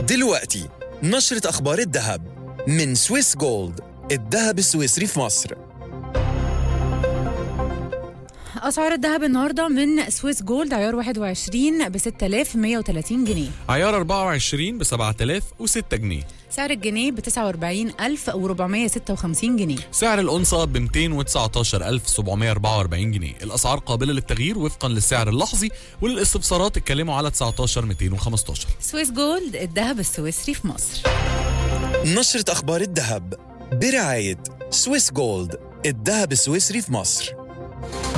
دلوقتي نشرة أخبار الذهب من سويس جولد الذهب السويسري في مصر اسعار الذهب النهارده من سويس جولد عيار 21 ب 6130 جنيه عيار 24 ب 7006 جنيه سعر الجنيه ب 49456 جنيه سعر الأنصة ب 219744 جنيه الأسعار قابلة للتغيير وفقا للسعر اللحظي وللاستفسارات اتكلموا على 19 215 سويس جولد الذهب السويسري في مصر نشرة أخبار الذهب برعاية سويس جولد الذهب السويسري في مصر